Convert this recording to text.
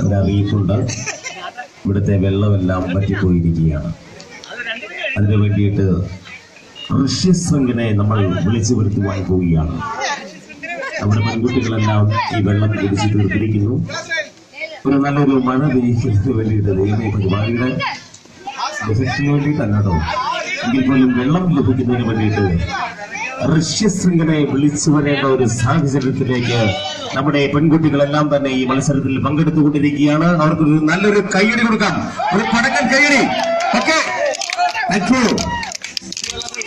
ഒരു അറിയിപ്പുണ്ട് ഇവിടുത്തെ വെള്ളമെല്ലാം വറ്റിപ്പോയിരിക്കുകയാണ് അതിനു വേണ്ടിയിട്ട് ഋഷ്യശൃംഖനെ നമ്മൾ വിളിച്ചു വരുത്തുവാൻ പോവുകയാണ് നമ്മുടെ പെൺകുട്ടികളെല്ലാം ഈ വെള്ളം കുടിച്ച് തീർത്തിരിക്കുന്നു ഒരു നല്ലൊരു മഴ പെയ്യുന്നതിന് വേണ്ടിയിട്ട് ദൈവം പരിപാടിയുടെ ലഭിക്കുന്നതിന് വേണ്ടിയിട്ടല്ല കേട്ടോ എങ്കിൽ പോലും വെള്ളം ലഭിക്കുന്നതിന് വേണ്ടിയിട്ട് ഋഷ്യശൃംഖനെ വിളിച്ചു വരേണ്ട ഒരു സാഹചര്യത്തിലേക്ക് നമ്മുടെ പെൺകുട്ടികളെല്ലാം തന്നെ ഈ മത്സരത്തിൽ പങ്കെടുത്തുകൊണ്ടിരിക്കുകയാണ് അവർക്ക് ഒരു നല്ലൊരു കൈയടി കൊടുക്കാം ഒരു പടക്കൻ കൈയടി ഓക്കെ താങ്ക് യു